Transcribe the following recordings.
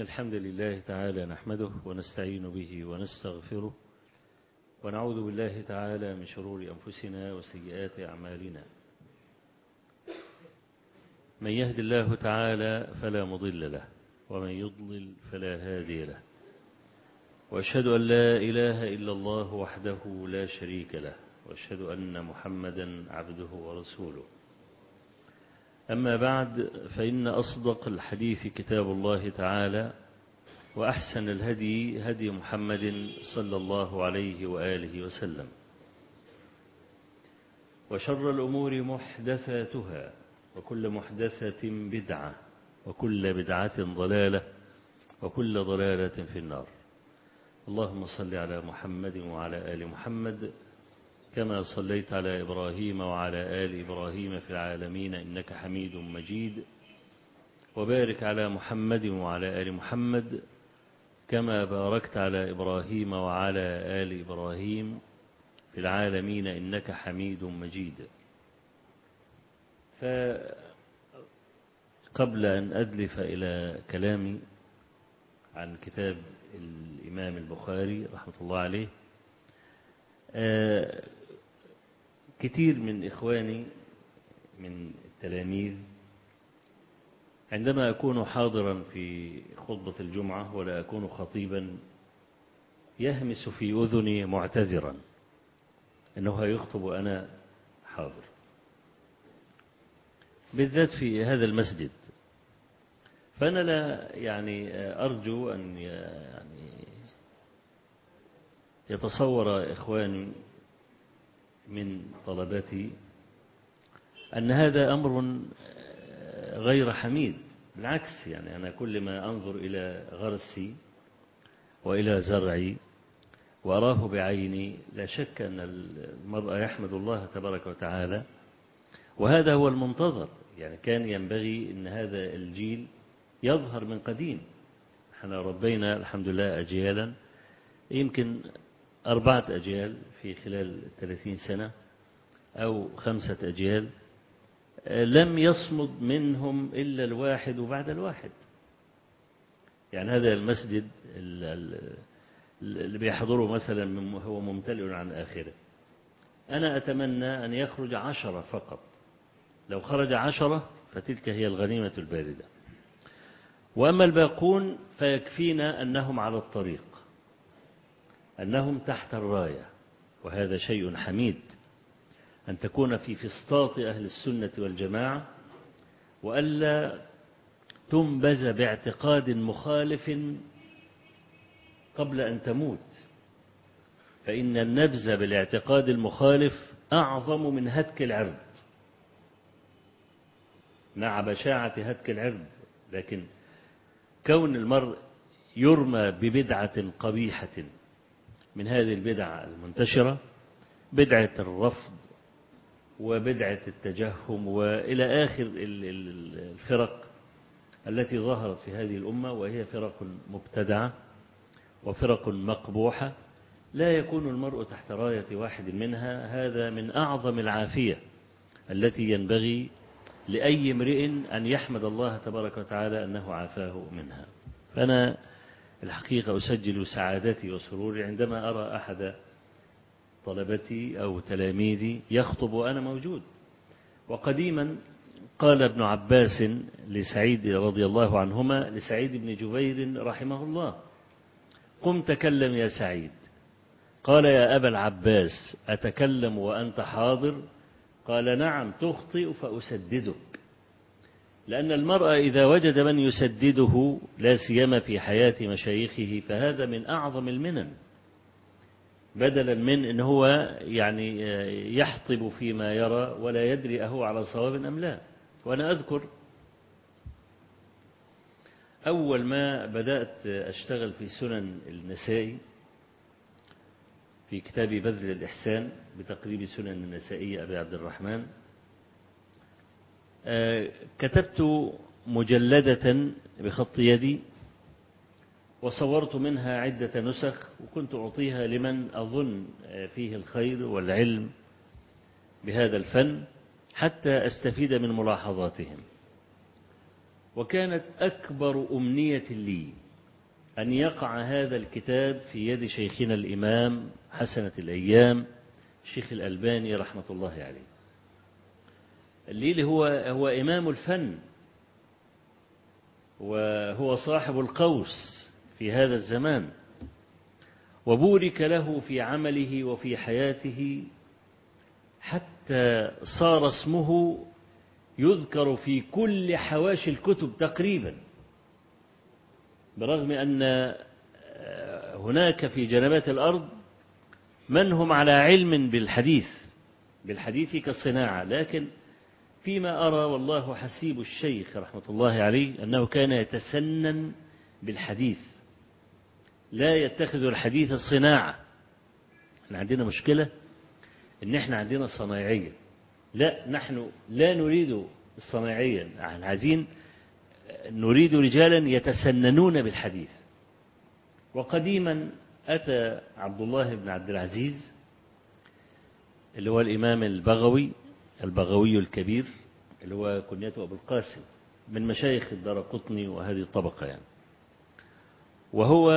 الحمد لله تعالى نحمده ونستعين به ونستغفره ونعوذ بالله تعالى من شرور أنفسنا وسيئات أعمالنا من يهد الله تعالى فلا مضل له ومن يضلل فلا هادي له وأشهد أن لا إله إلا الله وحده لا شريك له وأشهد أن محمدا عبده ورسوله أما بعد فإن أصدق الحديث كتاب الله تعالى وأحسن الهدي هدي محمد صلى الله عليه وآله وسلم وشر الأمور محدثاتها وكل محدثة بدعة وكل بدعة ضلالة وكل ضلالة في النار اللهم صل على محمد وعلى آل محمد كما صليت على إبراهيم وعلى آل إبراهيم في العالمين إنك حميد مجيد وبارك على محمد وعلى آل محمد كما باركت على إبراهيم وعلى آل إبراهيم في العالمين إنك حميد مجيد فقبل أن أدلف إلى كلامي عن كتاب الإمام البخاري رحمة الله عليه كثير من إخواني من التلاميذ عندما أكون حاضرا في خطبة الجمعة ولا أكون خطيبا يهمس في أذني معتذرا أنه يخطب أنا حاضر بالذات في هذا المسجد فأنا لا يعني أرجو أن يعني يتصور إخواني من طلبتي أن هذا أمر غير حميد بالعكس يعني أنا كل ما أنظر إلى غرسي وإلى زرعي وأراه بعيني لا شك أن المرء يحمد الله تبارك وتعالى وهذا هو المنتظر يعني كان ينبغي أن هذا الجيل يظهر من قديم احنا ربينا الحمد لله أجيالا يمكن أربعة أجيال في خلال ثلاثين سنة أو خمسة أجيال لم يصمد منهم إلا الواحد وبعد الواحد يعني هذا المسجد اللي بيحضره مثلا هو ممتلئ عن آخره أنا أتمنى أن يخرج عشرة فقط لو خرج عشرة فتلك هي الغنيمة الباردة وأما الباقون فيكفينا أنهم على الطريق أنهم تحت الراية وهذا شيء حميد أن تكون في فسطاط أهل السنة والجماعة وألا تنبز باعتقاد مخالف قبل أن تموت فإن النبز بالاعتقاد المخالف أعظم من هتك العرض مع بشاعة هتك العرض لكن كون المرء يرمى ببدعة قبيحة من هذه البدع المنتشرة بدعة الرفض وبدعة التجهم وإلى آخر الفرق التي ظهرت في هذه الأمة وهي فرق مبتدعة وفرق مقبوحة لا يكون المرء تحت راية واحد منها هذا من أعظم العافية التي ينبغي لأي امرئ أن يحمد الله تبارك وتعالى أنه عافاه منها فأنا الحقيقة أسجل سعادتي وسروري عندما أرى أحد طلبتي أو تلاميذي يخطب وأنا موجود وقديما قال ابن عباس لسعيد رضي الله عنهما لسعيد بن جبير رحمه الله قم تكلم يا سعيد قال يا أبا العباس أتكلم وأنت حاضر قال نعم تخطئ فأسددك لأن المرء إذا وجد من يسدده لا سيما في حياة مشايخه فهذا من أعظم المنن بدلا من أن هو يعني يحطب فيما يرى ولا يدري أهو على صواب أم لا وأنا أذكر أول ما بدأت أشتغل في سنن النسائي في كتاب بذل الإحسان بتقريب سنن النسائية أبي عبد الرحمن كتبت مجلدة بخط يدي وصورت منها عدة نسخ وكنت أعطيها لمن أظن فيه الخير والعلم بهذا الفن حتى أستفيد من ملاحظاتهم وكانت أكبر أمنية لي أن يقع هذا الكتاب في يد شيخنا الإمام حسنة الأيام الشيخ الألباني رحمة الله عليه الليلي هو هو إمام الفن وهو صاحب القوس في هذا الزمان وبورك له في عمله وفي حياته حتى صار اسمه يذكر في كل حواشي الكتب تقريبا برغم أن هناك في جنبات الأرض من هم على علم بالحديث بالحديث كالصناعة لكن فيما أرى والله حسيب الشيخ رحمة الله عليه أنه كان يتسنن بالحديث لا يتخذ الحديث الصناعة احنا عندنا مشكلة ان احنا عندنا صنايعية لا نحن لا نريد الصنايعية احنا عايزين نريد رجالا يتسننون بالحديث وقديما أتى عبد الله بن عبد العزيز اللي هو الإمام البغوي البغوي الكبير اللي هو كنيته أبو القاسم من مشايخ الدار قطني وهذه الطبقة يعني وهو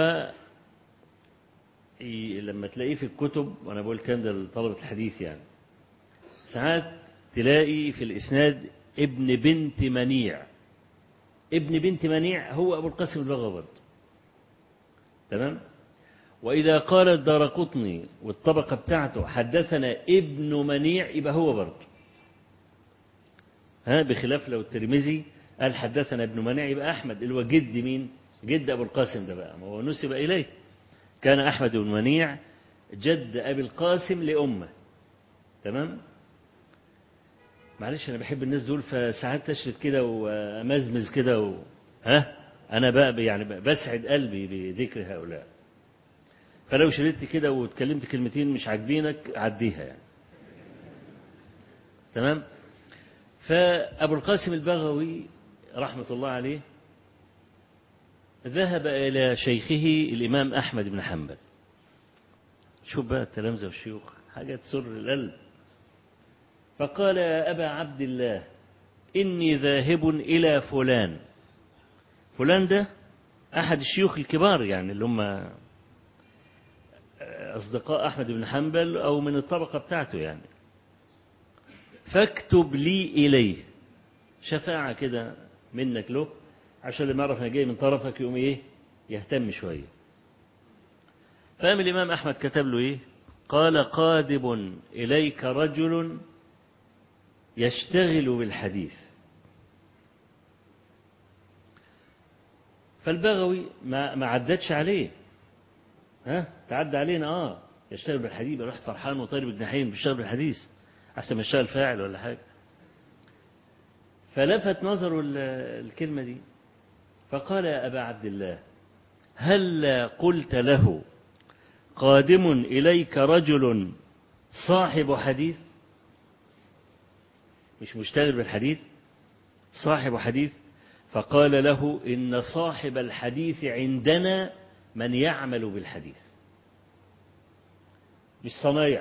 لما تلاقيه في الكتب وأنا بقول كان ده لطلبة الحديث يعني ساعات تلاقي في الإسناد ابن بنت منيع ابن بنت منيع هو أبو القاسم البغوي برضه تمام وإذا قال الدار قطني والطبقة بتاعته حدثنا ابن منيع يبقى هو برضه ها بخلاف لو الترمذي قال حدثنا ابن منيع يبقى أحمد اللي هو جد مين جد أبو القاسم ده بقى ما هو نسب إليه كان أحمد بن منيع جد أبي القاسم لأمه تمام معلش أنا بحب الناس دول فساعات تشرد كده وأمزمز كده و... ها أنا بقى يعني بسعد قلبي بذكر هؤلاء فلو شردت كده واتكلمت كلمتين مش عاجبينك عديها يعني تمام فأبو القاسم البغوي رحمة الله عليه ذهب إلى شيخه الإمام أحمد بن حنبل شوف بقى التلامذة والشيوخ حاجة تسر القلب فقال يا أبا عبد الله إني ذاهب إلى فلان فلان ده أحد الشيوخ الكبار يعني اللي هم أصدقاء أحمد بن حنبل أو من الطبقة بتاعته يعني فاكتب لي إليه شفاعة كده منك له عشان لما يعرف أنا جاي من طرفك يقوم إيه يهتم شوية فقام الإمام أحمد كتب له إيه قال قادم إليك رجل يشتغل بالحديث فالبغوي ما ما عدتش عليه ها تعدى علينا اه يشتغل بالحديث رحت فرحان وطالب الجناحين بيشتغل بالحديث احسن ما يشتغل فاعل ولا حاجه فلفت نظره الكلمه دي فقال يا ابا عبد الله هل قلت له قادم اليك رجل صاحب حديث مش مشتغل بالحديث صاحب حديث فقال له إن صاحب الحديث عندنا من يعمل بالحديث مش صنايع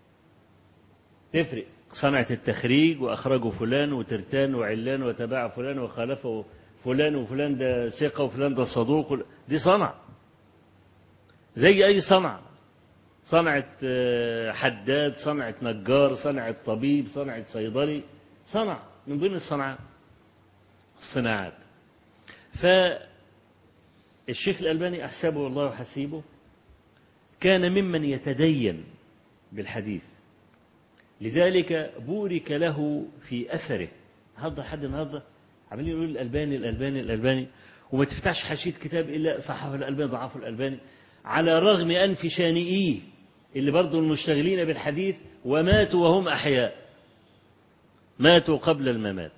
تفرق صنعة التخريج وأخرجه فلان وترتان وعلان وتباع فلان وخالفه فلان وفلان ده ثقة وفلان ده صدوق دي صنع زي أي صنعة صنعة حداد صنعة نجار صنعة طبيب صنعة صيدلي صنع من ضمن الصنعات الصناعات فالشيخ الألباني أحسبه الله وحسيبه كان ممن يتدين بالحديث لذلك بورك له في أثره النهارده حد النهارده عمالين يقول الألباني الألباني الألباني وما تفتحش حاشية كتاب إلا صحف الألباني ضعف الألباني على رغم أنف شانئيه اللي برضه المشتغلين بالحديث وماتوا وهم أحياء ماتوا قبل الممات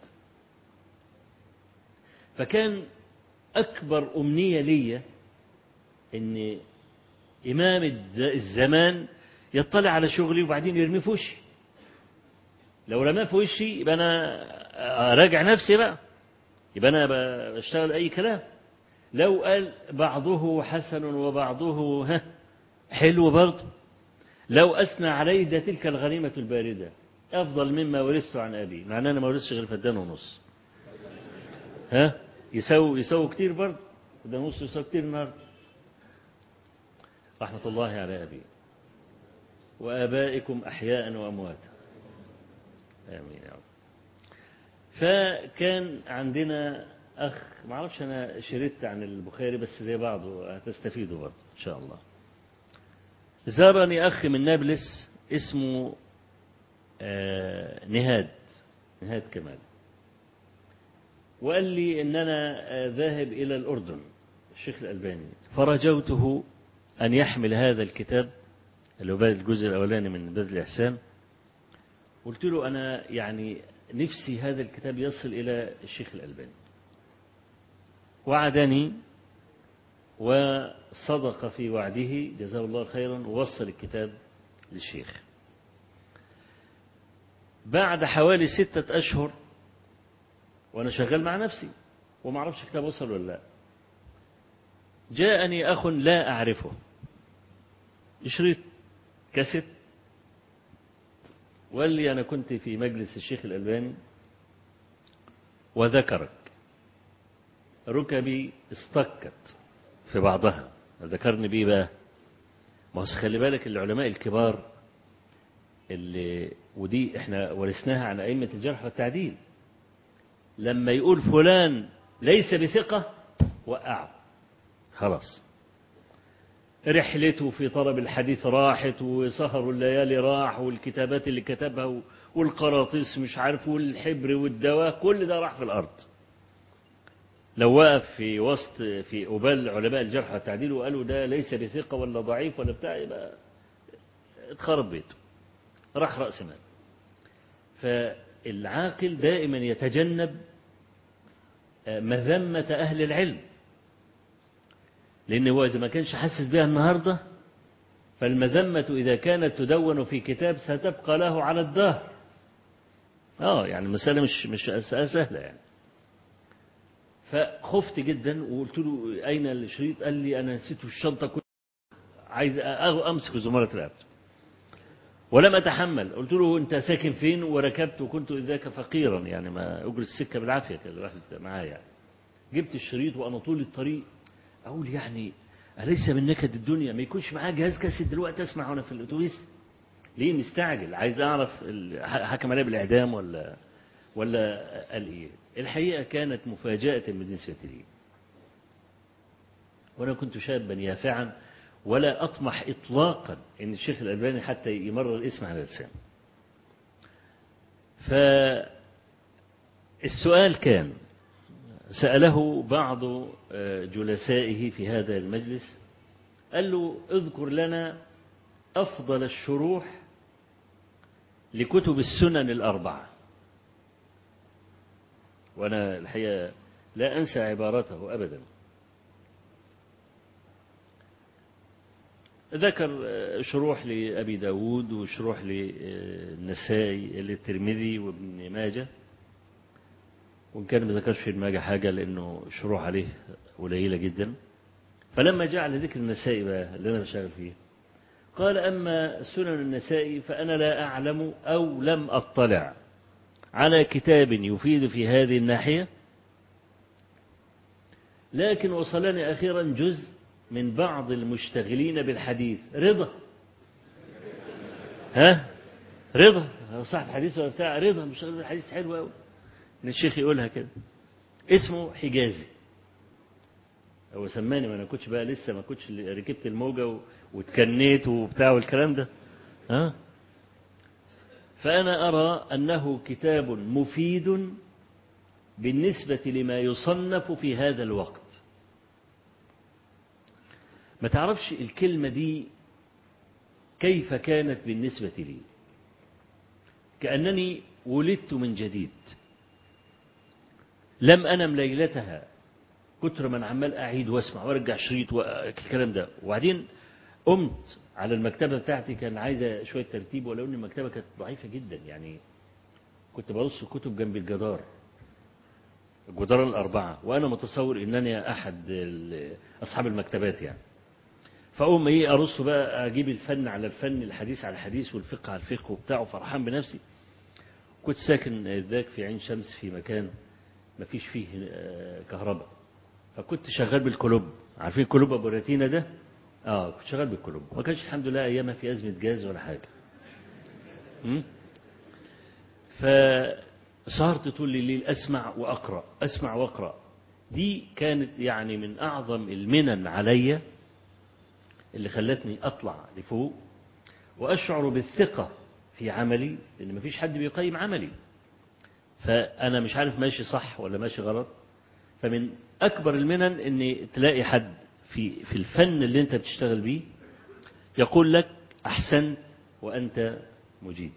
فكان أكبر أمنية لي أن إمام الزمان يطلع على شغلي وبعدين يرميه في وشي لو رماه في وشي يبقى أنا أراجع نفسي بقى يبقى أنا بشتغل أي كلام لو قال بعضه حسن وبعضه ها حلو برضه لو أثنى عليه ده تلك الغنيمة الباردة أفضل مما ورثته عن أبي مع أن أنا ما ورثتش غير فدان ونص ها يساوي يساوي كتير برضه ده نص يساوي كتير النهارده رحمة الله على أبي وآبائكم أحياء وأمواتا آمين يا رب فكان عندنا أخ ما أعرفش أنا شردت عن البخاري بس زي بعضه هتستفيدوا برضه إن شاء الله زارني أخ من نابلس اسمه آه نهاد نهاد كمال وقال لي إن أنا آه ذاهب إلى الأردن الشيخ الألباني فرجوته أن يحمل هذا الكتاب اللي هو الجزء الأولاني من بذل الإحسان قلت له أنا يعني نفسي هذا الكتاب يصل إلى الشيخ الألباني وعدني وصدق في وعده جزاه الله خيرا ووصل الكتاب للشيخ بعد حوالي ستة أشهر وأنا شغال مع نفسي وما أعرفش كتاب وصل ولا لا جاءني أخ لا أعرفه شريط كاسيت وقال لي أنا كنت في مجلس الشيخ الألباني وذكرك ركبي استكت في بعضها ذكرني بيه بقى ما هو خلي بالك العلماء الكبار اللي ودي احنا ورثناها عن أئمة الجرح والتعديل لما يقول فلان ليس بثقة وقعه خلاص رحلته في طلب الحديث راحت وسهر الليالي راح والكتابات اللي كتبها والقراطيس مش عارف والحبر والدواء كل ده راح في الأرض لو وقف في وسط في قبال علماء الجرح والتعديل وقالوا ده ليس بثقة ولا ضعيف ولا بتاع يبقى اتخرب بيته راح رأس مال فالعاقل دائما يتجنب مذمة أهل العلم لأن هو إذا ما كانش حاسس بها النهاردة فالمذمة إذا كانت تدون في كتاب ستبقى له على الدهر آه يعني المسألة مش مش سهلة يعني فخفت جدا وقلت له أين الشريط قال لي أنا نسيته في الشنطة كنت عايز أمسك زمارة رقبته ولم أتحمل قلت له أنت ساكن فين وركبت وكنت ذاك فقيرا يعني ما أجري السكة بالعافية كان الواحد معايا يعني. جبت الشريط وأنا طول الطريق أقول يعني أليس من نكد الدنيا ما يكونش معاه جهاز كاسيت دلوقتي أسمع وأنا في الأتوبيس ليه مستعجل عايز أعرف حكم عليه بالإعدام ولا ولا قال إيه الحقيقة كانت مفاجأة بالنسبة لي وأنا كنت شابا يافعا ولا أطمح إطلاقا أن الشيخ الألباني حتى يمرر الاسم على لسانه فالسؤال كان سأله بعض جلسائه في هذا المجلس قال له اذكر لنا أفضل الشروح لكتب السنن الأربعة وأنا الحقيقة لا أنسى عبارته أبدا ذكر شروح لأبي داود وشروح للنسائي للترمذي وابن ماجه وإن كان ما ذكرش في الماجه حاجة لأنه شروح عليه قليلة جدا فلما جاء على ذكر النسائي بقى اللي أنا بشتغل فيه قال أما سنن النسائي فأنا لا أعلم أو لم أطلع على كتاب يفيد في هذه الناحية لكن وصلني أخيرا جزء من بعض المشتغلين بالحديث رضا ها رضا صاحب حديث ولا بتاع رضا مشتغل بالحديث حلو قوي ان الشيخ يقولها كده اسمه حجازي هو سماني ما انا كنتش بقى لسه ما كنتش ركبت الموجة واتكنيت وبتاع والكلام ده ها فأنا أرى أنه كتاب مفيد بالنسبة لما يصنف في هذا الوقت ما تعرفش الكلمة دي كيف كانت بالنسبة لي كأنني ولدت من جديد لم أنم ليلتها كتر من عمال أعيد واسمع وارجع شريط والكلام ده وبعدين قمت على المكتبة بتاعتي كان عايزة شوية ترتيب ولو أن المكتبة كانت ضعيفة جدا يعني كنت برص كتب جنب الجدار الجدار الأربعة وأنا متصور أنني أحد أصحاب المكتبات يعني فأقوم إيه أرص بقى أجيب الفن على الفن الحديث على الحديث والفقه على الفقه وبتاع وفرحان بنفسي كنت ساكن ذاك في عين شمس في مكان ما فيش فيه كهرباء فكنت شغال بالكلوب عارفين كلوب أبو راتينا ده اه كنت شغال بالكولومبو ما كانش الحمد لله ايامها في ازمه جاز ولا حاجه م? فسهرت طول الليل اسمع واقرا اسمع واقرا دي كانت يعني من اعظم المنن عليا اللي خلتني اطلع لفوق واشعر بالثقه في عملي لان مفيش حد بيقيم عملي فانا مش عارف ماشي صح ولا ماشي غلط فمن اكبر المنن ان تلاقي حد في في الفن اللي انت بتشتغل بيه يقول لك احسنت وانت مجيد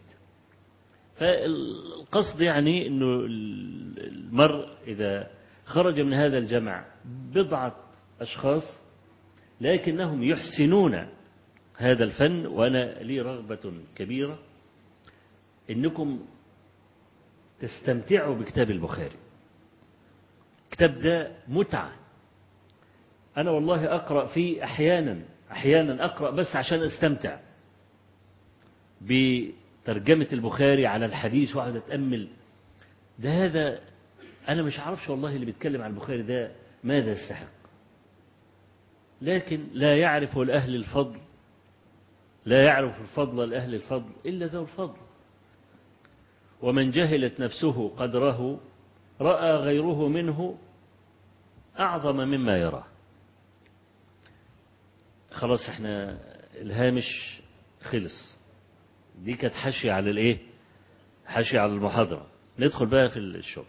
فالقصد يعني انه المرء اذا خرج من هذا الجمع بضعه اشخاص لكنهم يحسنون هذا الفن وانا لي رغبه كبيره انكم تستمتعوا بكتاب البخاري الكتاب ده متعه أنا والله أقرأ فيه أحيانا أحيانا أقرأ بس عشان أستمتع بترجمة البخاري على الحديث وأقعد أتأمل ده هذا أنا مش عارفش والله اللي بيتكلم عن البخاري ده ماذا يستحق لكن لا يعرف لأهل الفضل لا يعرف الفضل لأهل الفضل إلا ذو الفضل ومن جهلت نفسه قدره رأى غيره منه أعظم مما يراه خلاص احنا الهامش خلص دي كانت حاشية على الايه حاشية على المحاضرة ندخل بقى في الشغل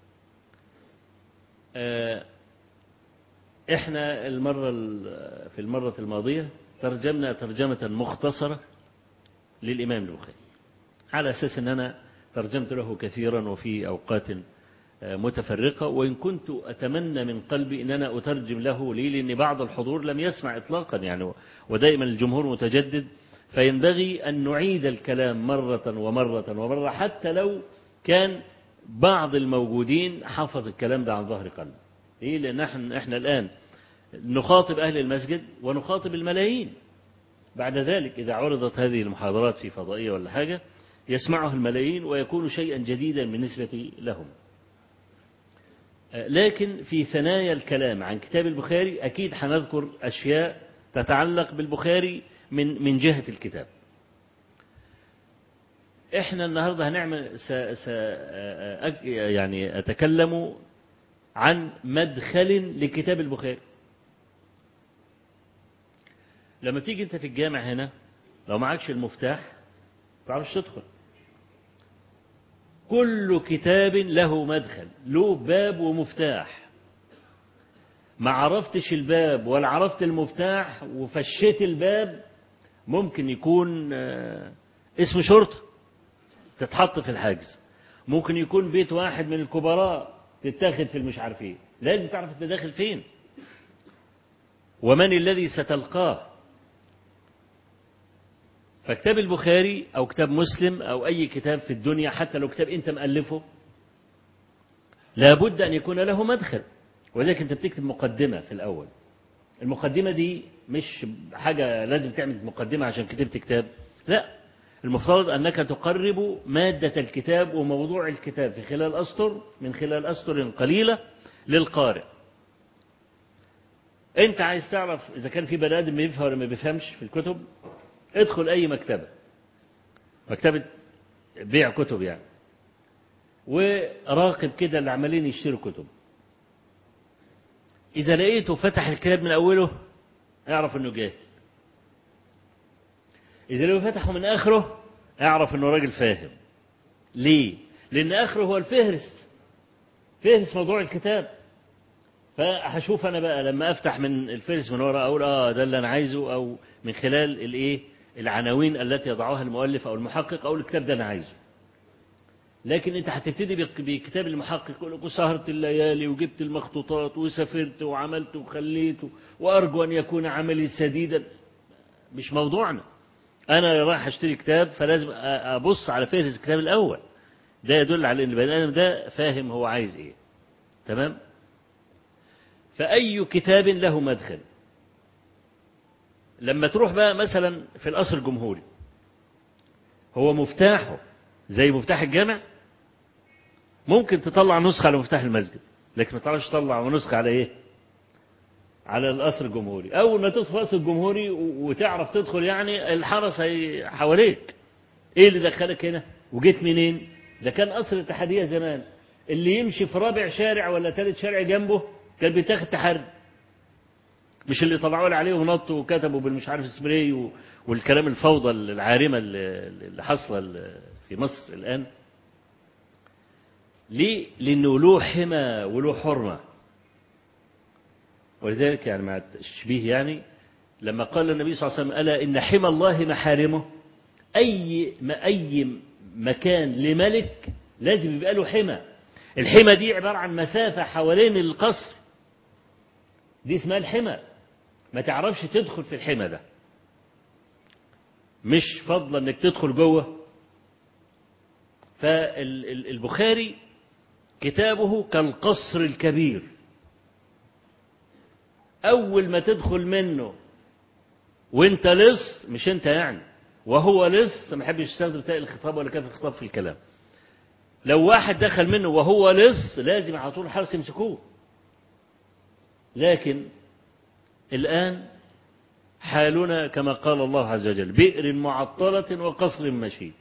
اه احنا المرة في المرة الماضية ترجمنا ترجمة مختصرة للإمام البخاري على أساس أن أنا ترجمت له كثيرا وفي أوقات متفرقة وإن كنت أتمنى من قلبي أن أنا أترجم له لي لأن بعض الحضور لم يسمع إطلاقا يعني ودائما الجمهور متجدد فينبغي أن نعيد الكلام مرة ومرة ومرة حتى لو كان بعض الموجودين حفظ الكلام ده عن ظهر قلب إيه لأن احنا, احنا الآن نخاطب أهل المسجد ونخاطب الملايين بعد ذلك إذا عرضت هذه المحاضرات في فضائية ولا حاجة يسمعها الملايين ويكون شيئا جديدا بالنسبة لهم لكن في ثنايا الكلام عن كتاب البخاري أكيد هنذكر أشياء تتعلق بالبخاري من من جهة الكتاب. إحنا النهارده هنعمل س س يعني أتكلم عن مدخل لكتاب البخاري. لما تيجي أنت في الجامع هنا لو معكش المفتاح ما تعرفش تدخل. كل كتاب له مدخل له باب ومفتاح ما عرفتش الباب ولا عرفت المفتاح وفشيت الباب ممكن يكون اسم شرطة تتحط في الحجز ممكن يكون بيت واحد من الكبراء تتاخد في المش عارف ايه لازم تعرف انت داخل فين ومن الذي ستلقاه فكتاب البخاري أو كتاب مسلم أو أي كتاب في الدنيا حتى لو كتاب أنت مألفه لابد أن يكون له مدخل ولذلك أنت بتكتب مقدمة في الأول المقدمة دي مش حاجة لازم تعمل مقدمة عشان كتبت كتاب لا المفترض أنك تقرب مادة الكتاب وموضوع الكتاب في خلال أسطر من خلال أسطر قليلة للقارئ أنت عايز تعرف إذا كان في بني آدم بيفهم ولا ما بيفهمش في الكتب ادخل أي مكتبة مكتبة بيع كتب يعني وراقب كده اللي عمالين يشتروا كتب إذا لقيته فتح الكتاب من أوله اعرف إنه جاهل إذا لو فتحه من آخره اعرف إنه راجل فاهم ليه؟ لأن آخره هو الفهرس فهرس موضوع الكتاب فهشوف أنا بقى لما أفتح من الفهرس من ورا أقول آه ده اللي أنا عايزه أو من خلال الإيه؟ العناوين التي يضعها المؤلف أو المحقق أو الكتاب ده أنا عايزه لكن انت هتبتدي بكتاب المحقق يقول لك وسهرت الليالي وجبت المخطوطات وسافرت وعملت وخليت وارجو ان يكون عملي سديدا مش موضوعنا انا رايح اشتري كتاب فلازم ابص على فهرس الكتاب الاول ده يدل على ان البني ادم ده فاهم هو عايز ايه تمام فاي كتاب له مدخل لما تروح بقى مثلا في القصر الجمهوري هو مفتاحه زي مفتاح الجامع ممكن تطلع نسخة على مفتاح المسجد لكن ما تعرفش تطلع نسخة على ايه على القصر الجمهوري أول ما تدخل القصر الجمهوري و- وتعرف تدخل يعني الحرس هي حواليك إيه اللي دخلك هنا وجيت منين ده كان قصر الاتحادية زمان اللي يمشي في رابع شارع ولا ثالث شارع جنبه كان بيتاخد تحري مش اللي طلعوا لي عليه ونطوا وكتبوا بالمش عارف سبراي و- والكلام الفوضى العارمة اللي اللي حاصلة ال- في مصر الآن ليه؟ لأنه له حمى وله حرمة ولذلك يعني مع التشبيه يعني لما قال النبي صلى الله عليه وسلم ألا إن حمى الله محارمه أي ما أي مكان لملك لازم يبقى له حمى الحمى دي عبارة عن مسافة حوالين القصر دي اسمها الحمى ما تعرفش تدخل في الحمى ده مش فضلا انك تدخل جوه فالبخاري كتابه كالقصر الكبير أول ما تدخل منه وانت لص مش انت يعني وهو لص ما يحبش يستخدم تاء الخطاب ولا كاف الخطاب في الكلام لو واحد دخل منه وهو لص لازم على طول الحرس يمسكوه لكن الآن حالنا كما قال الله عز وجل بئر معطلة وقصر مشيد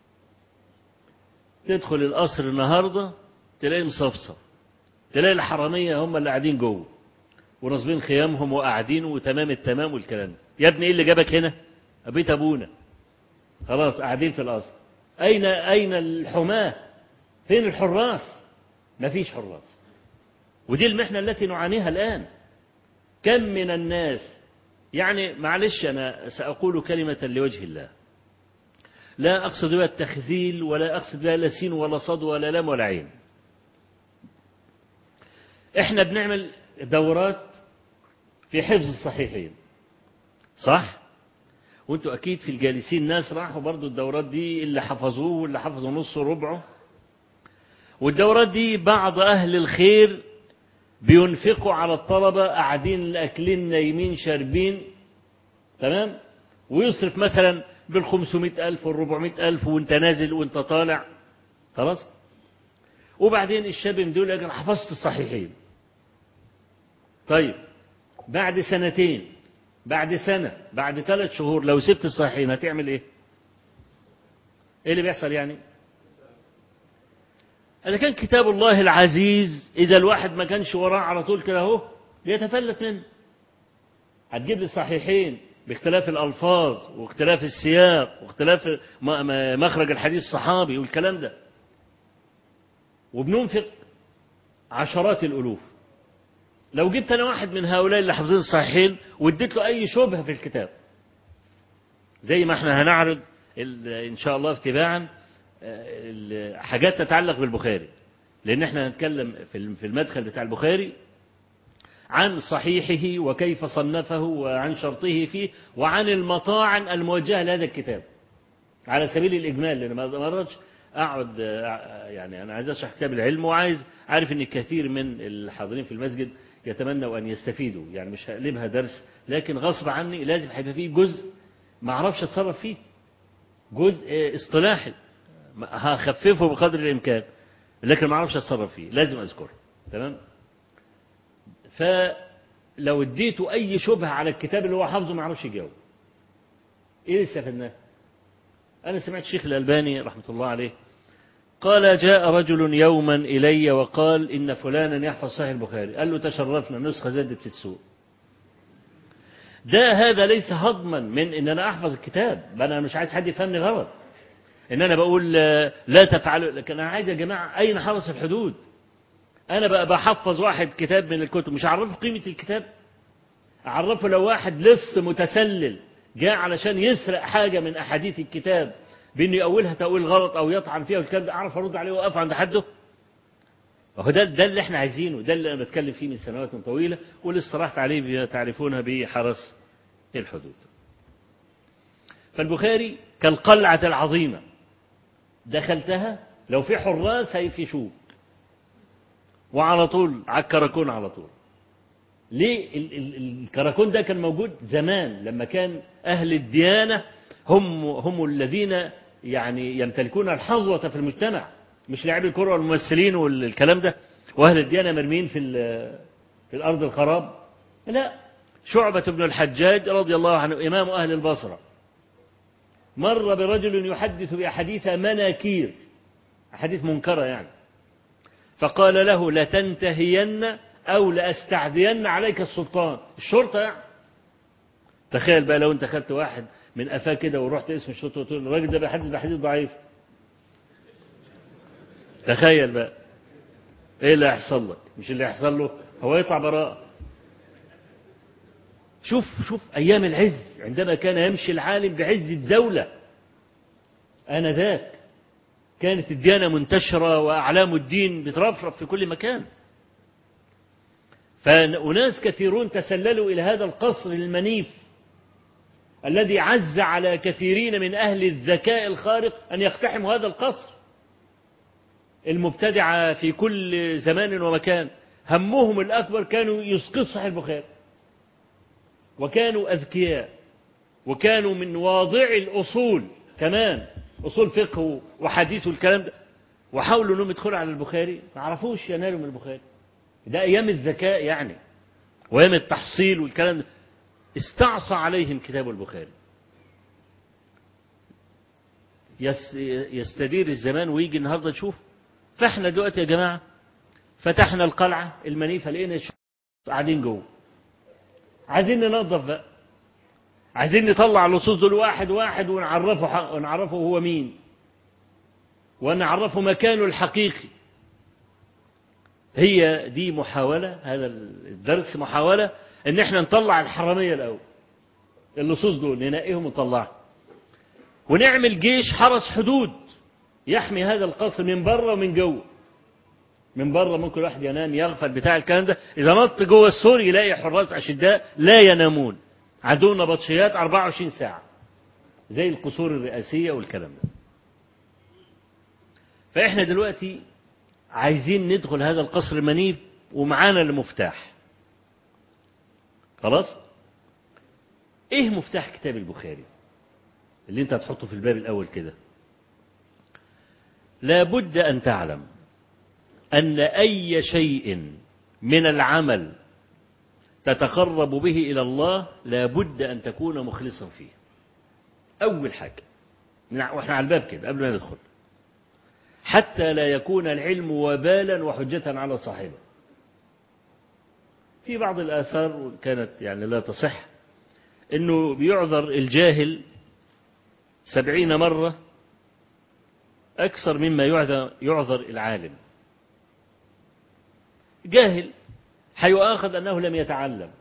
تدخل القصر النهاردة تلاقي مصفصف تلاقي الحرامية هم اللي قاعدين جوه وناصبين خيامهم وقاعدين وتمام التمام والكلام ده يا ابني ايه اللي جابك هنا بيت ابونا خلاص قاعدين في القصر اين اين الحماة فين الحراس مفيش حراس ودي المحنة التي نعانيها الآن كم من الناس يعني معلش أنا سأقول كلمة لوجه الله لا أقصد بها التخذيل ولا أقصد بها لا سين ولا صد ولا لام ولا عين احنا بنعمل دورات في حفظ الصحيحين صح وانتوا اكيد في الجالسين ناس راحوا برضو الدورات دي اللي حفظوه واللي حفظوا نص ربعه والدورات دي بعض اهل الخير بينفقوا على الطلبة قاعدين اكلين نايمين شاربين تمام ويصرف مثلا بالخمسمائة ألف والربعمائة ألف وانت نازل وانت طالع خلاص وبعدين الشاب من دول يقول حفظت الصحيحين طيب بعد سنتين بعد سنة بعد ثلاث شهور لو سبت الصحيحين هتعمل ايه ايه اللي بيحصل يعني إذا كان كتاب الله العزيز إذا الواحد ما كانش وراه على طول كده أهو بيتفلت منه هتجيب لي الصحيحين باختلاف الألفاظ واختلاف السياق واختلاف مخرج الحديث الصحابي والكلام ده وبننفق عشرات الألوف لو جبت أنا واحد من هؤلاء اللي حافظين الصحيحين واديت له أي شبهة في الكتاب زي ما احنا هنعرض إن شاء الله اتباعا حاجات تتعلق بالبخاري لأن احنا هنتكلم في المدخل بتاع البخاري عن صحيحه وكيف صنفه وعن شرطه فيه وعن المطاعن الموجهة لهذا الكتاب على سبيل الإجمال لأن ما مرتش أقعد يعني أنا عايز أشرح كتاب العلم وعايز عارف أن كثير من الحاضرين في المسجد يتمنوا أن يستفيدوا يعني مش هقلبها درس لكن غصب عني لازم هيبقى فيه جزء ما أعرفش أتصرف فيه جزء اصطلاحي هخففه بقدر الإمكان لكن ما أعرفش أتصرف فيه لازم أذكره تمام فلو اديته أي شبهة على الكتاب اللي هو حافظه ما يعرفش يجاوب إيه اللي استفدناه أنا سمعت الشيخ الألباني رحمة الله عليه قال جاء رجل يوما إلي وقال إن فلانا يحفظ صحيح البخاري قال له تشرفنا نسخة زادت في السوق ده هذا ليس هضما من ان انا احفظ الكتاب انا مش عايز حد يفهمني غلط ان انا بقول لا تفعلوا لكن انا عايز يا جماعه اين حرس الحدود انا بقى بحفظ واحد كتاب من الكتب مش اعرفه قيمه الكتاب اعرفه لو واحد لص متسلل جاء علشان يسرق حاجه من احاديث الكتاب بانه يأولها تأويل غلط او يطعن فيها والكلام ده اعرف ارد عليه واقف عند حده وهو ده ده اللي احنا عايزينه ده اللي انا بتكلم فيه من سنوات طويله واللي اصطلحت عليه تعرفونها بحرس الحدود فالبخاري كالقلعة العظيمة دخلتها لو في حراس هيفشوك وعلى طول على الكراكون على طول ليه ال ال الكراكون ده كان موجود زمان لما كان أهل الديانة هم هم الذين يعني يمتلكون الحظوة في المجتمع مش لاعبي الكرة والممثلين والكلام ده وأهل الديانة مرمين في في الأرض الخراب لا شعبة بن الحجاج رضي الله عنه إمام أهل البصرة مر برجل يحدث بأحاديث مناكير أحاديث منكرة يعني فقال له لتنتهين أو لأستعدين عليك السلطان الشرطة يعني تخيل بقى لو أنت خدت واحد من قفاه كده ورحت اسم الشرطة وتقول الراجل ده بيحدث بحديث ضعيف تخيل بقى ايه اللي هيحصل لك مش اللي هيحصل له هو يطلع براءة شوف شوف ايام العز عندما كان يمشي العالم بعز الدولة آنذاك كانت الديانة منتشرة وأعلام الدين بترفرف في كل مكان فأناس كثيرون تسللوا إلى هذا القصر المنيف الذي عز على كثيرين من أهل الذكاء الخارق أن يقتحموا هذا القصر المبتدعة في كل زمان ومكان همهم الأكبر كانوا يسقطوا صحيح البخاري وكانوا أذكياء وكانوا من واضع الأصول كمان أصول فقه وحديث والكلام ده وحاولوا أنهم يدخلوا على البخاري ما عرفوش ينالوا من البخاري ده أيام الذكاء يعني وأيام التحصيل والكلام ده استعصى عليهم كتاب البخاري يستدير الزمان ويجي النهارده نشوف فاحنا دلوقتي يا جماعه فتحنا القلعه المنيفه لقينا قاعدين جوه عايزين ننظف بقى عايزين نطلع اللصوص دول واحد واحد ونعرفه ونعرفه هو مين ونعرفه مكانه الحقيقي هي دي محاولة هذا الدرس محاولة ان احنا نطلع الحرامية الاول اللصوص دول ننقيهم ونطلعهم ونعمل جيش حرس حدود يحمي هذا القصر من بره ومن جوه من بره ممكن الواحد ينام يغفل بتاع الكلام ده اذا نط جوه السور يلاقي حراس اشداء لا ينامون عندهم نبطشيات 24 ساعه زي القصور الرئاسيه والكلام ده فاحنا دلوقتي عايزين ندخل هذا القصر المنيف ومعانا المفتاح خلاص ايه مفتاح كتاب البخاري اللي انت هتحطه في الباب الاول كده لابد ان تعلم ان اي شيء من العمل تتقرب به الى الله لابد ان تكون مخلصا فيه اول حاجه واحنا على الباب كده قبل ما ندخل حتى لا يكون العلم وبالا وحجة على صاحبه في بعض الآثار كانت يعني لا تصح أنه بيعذر الجاهل سبعين مرة أكثر مما يعذر, يعذر العالم جاهل حيؤاخذ أنه لم يتعلم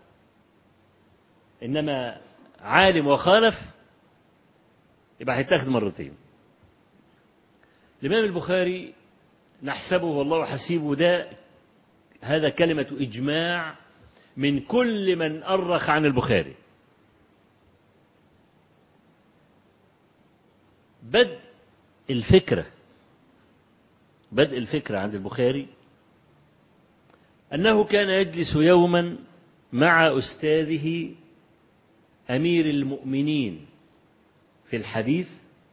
إنما عالم وخالف يبقى هيتاخد مرتين الإمام البخاري نحسبه والله حسيبه ده هذا كلمة إجماع من كل من أرخ عن البخاري بدء الفكرة بدء الفكرة عند البخاري أنه كان يجلس يوما مع أستاذه أمير المؤمنين في الحديث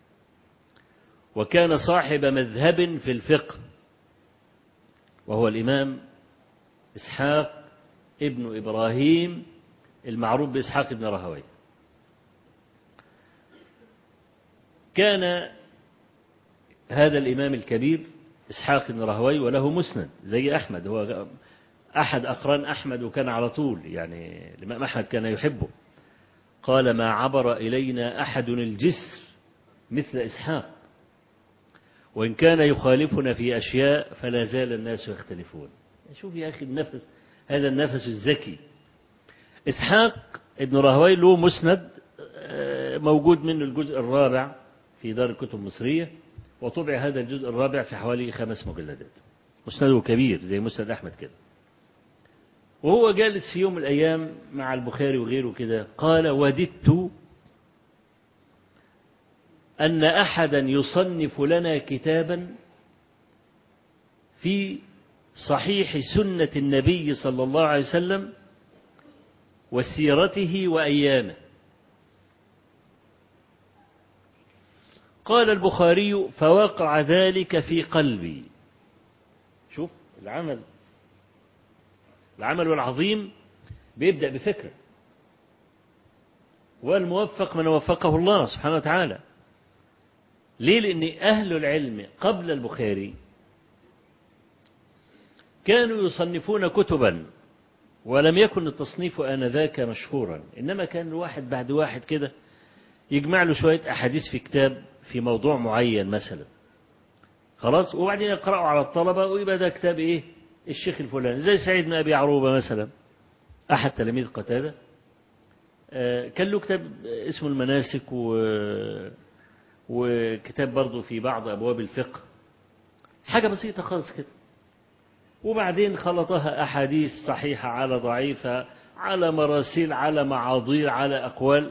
وكان صاحب مذهب في الفقه وهو الإمام إسحاق ابن إبراهيم المعروف بإسحاق بن راهويه كان هذا الإمام الكبير إسحاق بن راهويه وله مسند زي أحمد هو أحد أقران أحمد وكان على طول يعني الإمام أحمد كان يحبه قال ما عبر إلينا أحد الجسر مثل إسحاق وإن كان يخالفنا في أشياء فلا زال الناس يختلفون شوف يا أخي النفس هذا النفس الذكي إسحاق ابن راهوي له مسند موجود منه الجزء الرابع في دار الكتب المصرية وطبع هذا الجزء الرابع في حوالي خمس مجلدات مسنده كبير زي مسند أحمد كده وهو جالس في يوم من الأيام مع البخاري وغيره كده قال وددت أن أحدا يصنف لنا كتابا في صحيح سنة النبي صلى الله عليه وسلم وسيرته وأيامه قال البخاري فوقع ذلك في قلبي شوف العمل العمل العظيم بيبدأ بفكرة والموفق من وفقه الله سبحانه وتعالى ليه لأن أهل العلم قبل البخاري كانوا يصنفون كتبا ولم يكن التصنيف آنذاك مشهورا إنما كان الواحد بعد واحد كده يجمع له شوية أحاديث في كتاب في موضوع معين مثلا خلاص وبعدين يقرأوا على الطلبة ويبقى ده كتاب إيه الشيخ الفلاني زي سعيد بن أبي عروبة مثلا أحد تلاميذ قتادة كان له كتاب اسمه المناسك و... وكتاب برضه في بعض أبواب الفقه حاجة بسيطة خالص كده وبعدين خلطها أحاديث صحيحة على ضعيفة على مراسيل على معاضير على أقوال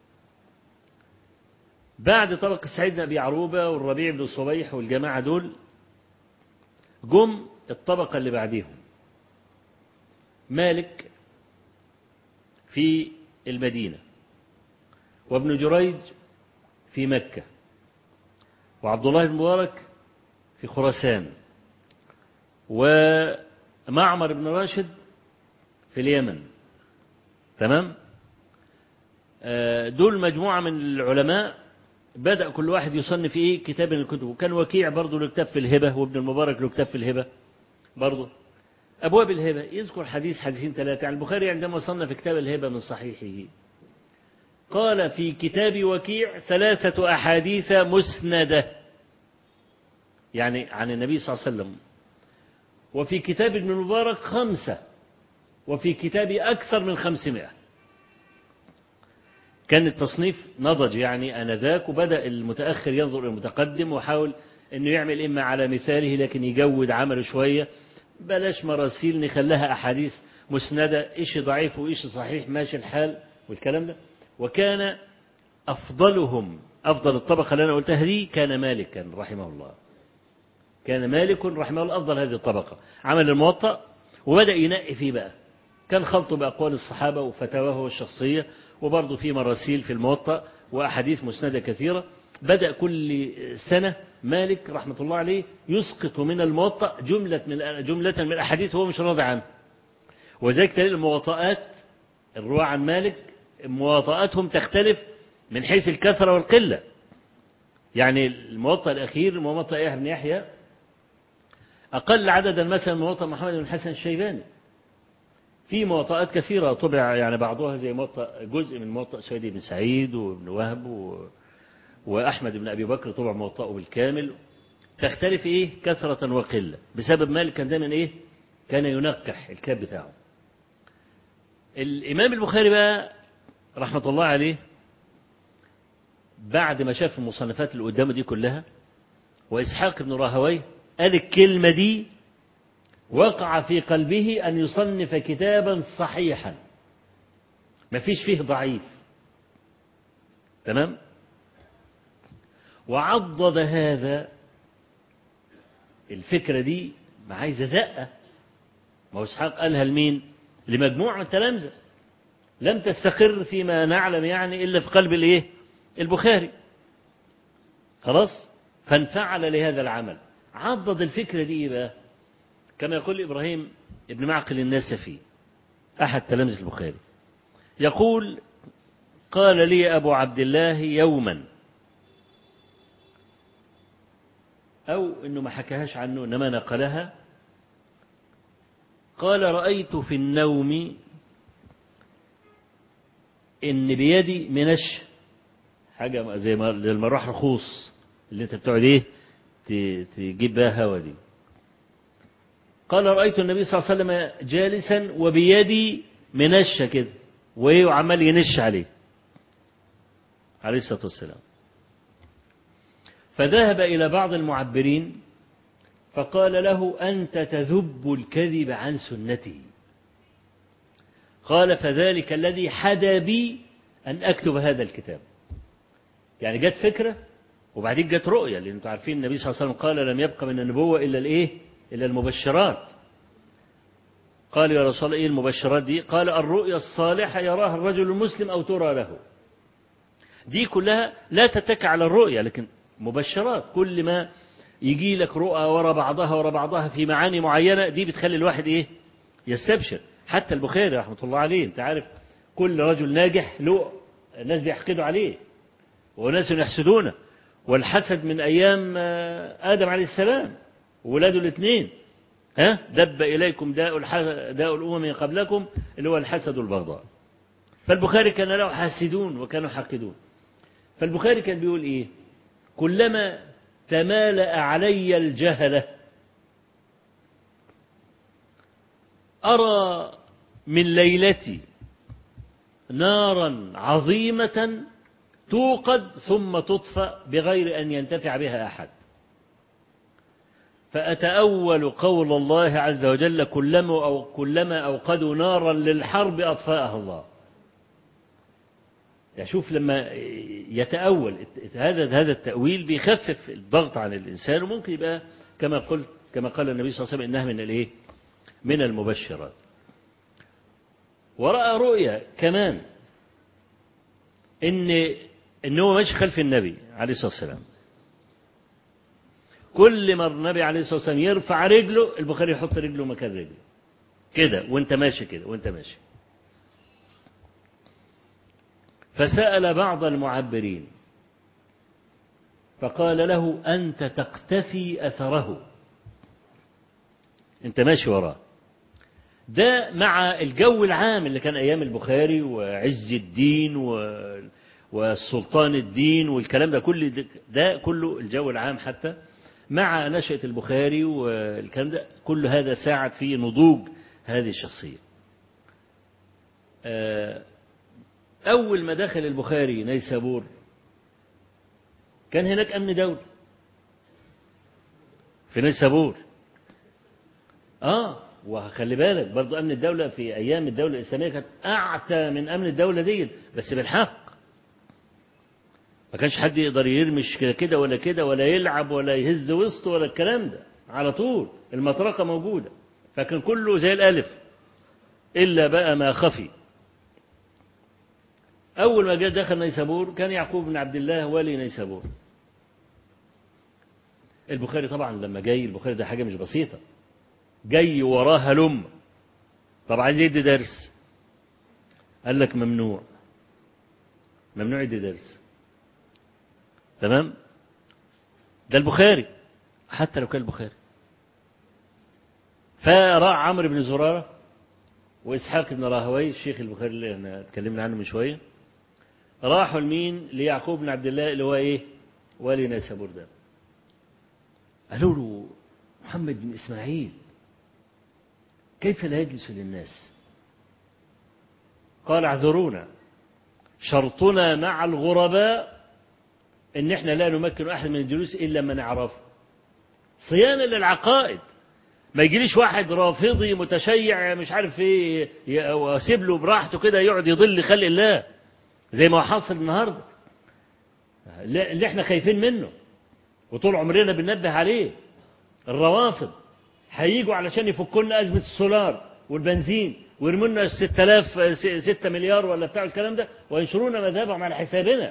بعد طبق سعيد بن أبي عروبة والربيع بن صبيح والجماعة دول جم الطبقة اللي بعديهم مالك في المدينة وابن جريج في مكة وعبد الله بن مبارك في خراسان ومعمر بن راشد في اليمن تمام دول مجموعة من العلماء بدأ كل واحد يصنف إيه كتاب من الكتب وكان وكيع برضه له كتاب في الهبة وابن المبارك له كتاب في الهبة برضه أبواب الهبة يذكر حديث حديثين ثلاثة يعني البخاري عندما صنف كتاب الهبة من صحيحه قال في كتاب وكيع ثلاثة أحاديث مسندة يعني عن النبي صلى الله عليه وسلم وفي كتاب ابن المبارك خمسة وفي كتاب أكثر من خمسمائة كان التصنيف نضج يعني آنذاك وبدأ المتأخر ينظر إلى المتقدم وحاول أنه يعمل إما على مثاله لكن يجود عمله شوية بلاش مراسيل نخليها أحاديث مسندة إيش ضعيف وإيش صحيح ماشي الحال والكلام ده وكان أفضلهم أفضل الطبقة اللي أنا قلتها دي كان مالكا رحمه الله كان مالك رحمه الله أفضل هذه الطبقة عمل الموطأ وبدأ ينقي فيه بقى كان خلطه بأقوال الصحابة وفتاواه الشخصية وبرضه في مراسيل في الموطأ وأحاديث مسندة كثيرة بدأ كل سنة مالك رحمة الله عليه يسقط من الموطأ جملة من جملة من الأحاديث هو مش راضي عنها وذلك تلاقي المواطئات الرواة عن مالك مواطئاتهم تختلف من حيث الكثرة والقلة يعني الموطأ الأخير موطأ يحيى بن يحيى أقل عددا مثلا موطأ محمد بن الحسن الشيباني في مواطئات كثيرة طبع يعني بعضها زي موطأ جزء من موطأ سيد بن سعيد وابن وهب و... وأحمد بن أبي بكر طبع موطأه بالكامل تختلف إيه كثرة وقلة بسبب مالك كان دايما إيه كان ينقح الكتاب بتاعه الإمام البخاري بقى رحمة الله عليه بعد ما شاف المصنفات اللي قدامه دي كلها وإسحاق بن راهويه قال الكلمة دي وقع في قلبه أن يصنف كتابا صحيحا ما فيش فيه ضعيف تمام وعضد هذا الفكرة دي ما عايزة زقة ما هو إسحاق قالها لمين لمجموعة من التلامذة لم تستقر فيما نعلم يعني إلا في قلب الإيه البخاري خلاص فانفعل لهذا العمل عضد الفكرة دي بقى كما يقول إبراهيم ابن معقل النسفي أحد تلامذة البخاري يقول قال لي أبو عبد الله يوما أو إنه ما حكاهاش عنه إنما نقلها قال رأيت في النوم إن بيدي منش حاجة زي ما المروحة الخوص اللي أنت بتقعد إيه تجيب بها هوا دي قال رأيت النبي صلى الله عليه وسلم جالسا وبيدي منشة كده وإيه وعمال ينش عليه عليه الصلاة والسلام فذهب إلى بعض المعبرين فقال له أنت تذب الكذب عن سنته قال فذلك الذي حدا بي أن أكتب هذا الكتاب يعني جت فكرة وبعدين جت رؤية لأن انتم عارفين النبي صلى الله عليه وسلم قال لم يبقى من النبوة إلا الإيه إلا المبشرات قال يا رسول الله إيه المبشرات دي قال الرؤيا الصالحة يراها الرجل المسلم أو ترى له دي كلها لا تتكى على الرؤيا لكن مبشرات كل ما يجي لك رؤى ورا بعضها ورا بعضها في معاني معينة دي بتخلي الواحد إيه يستبشر حتى البخاري رحمة الله عليه أنت عارف كل رجل ناجح له الناس بيحقدوا عليه وناس يحسدونه والحسد من أيام آدم عليه السلام وولاده الاثنين ها دب إليكم داء داء الأمم من قبلكم اللي هو الحسد والبغضاء فالبخاري كان له حاسدون وكانوا حاقدون فالبخاري كان بيقول إيه كلما تمالأ علي الجهلة أرى من ليلتي نارا عظيمة توقد ثم تطفأ بغير أن ينتفع بها أحد فأتأول قول الله عز وجل كلما أو كلما أوقدوا نارا للحرب أطفأها الله يشوف لما يتأول هذا هذا التأويل بيخفف الضغط عن الإنسان وممكن يبقى كما قلت كما قال النبي صلى الله عليه وسلم إنها من الإيه؟ من المبشرات. ورأى رؤيا كمان إن إن هو ماشي خلف النبي عليه الصلاة والسلام. كل ما النبي عليه الصلاة والسلام يرفع رجله البخاري يحط رجله مكان رجله. كده وأنت ماشي كده وأنت ماشي. فسأل بعض المعبرين فقال له أنت تقتفي أثره أنت ماشي وراه ده مع الجو العام اللي كان أيام البخاري وعز الدين و... والسلطان الدين والكلام ده كل ده, ده كله الجو العام حتى مع نشأة البخاري والكلام ده كل هذا ساعد في نضوج هذه الشخصية أول ما دخل البخاري نيسابور كان هناك أمن دولي في نيسابور آه وخلي بالك برضو أمن الدولة في أيام الدولة الإسلامية كانت أعتى من أمن الدولة دي بس بالحق ما كانش حد يقدر يرمش كده كده ولا كده ولا يلعب ولا يهز وسطه ولا الكلام ده على طول المطرقة موجودة فكان كله زي الألف إلا بقى ما خفي أول ما جاء دخل نيسابور كان يعقوب بن عبد الله والي نيسابور البخاري طبعا لما جاي البخاري ده حاجة مش بسيطة جاي وراه هلم طب عايز يدي درس قال لك ممنوع ممنوع يدي درس تمام ده البخاري حتى لو كان البخاري فراح عمرو بن زرارة وإسحاق بن راهوي الشيخ البخاري اللي احنا اتكلمنا عنه من شوية راحوا لمين ليعقوب بن عبد الله اللي هو ايه والي نيسابور ده قالوا له محمد بن إسماعيل كيف لا يجلس للناس قال اعذرونا شرطنا مع الغرباء ان احنا لا نمكن احد من الجلوس الا من نعرفه صيانه للعقائد ما يجيليش واحد رافضي متشيع مش عارف ايه واسيب له براحته كده يقعد يضل خلق الله زي ما هو حاصل النهارده اللي احنا خايفين منه وطول عمرنا بننبه عليه الروافض هيجوا علشان يفكوا لنا ازمه السولار والبنزين ويرموا لنا 6000 6 مليار ولا بتاع الكلام ده وينشرونا مذهبهم على حسابنا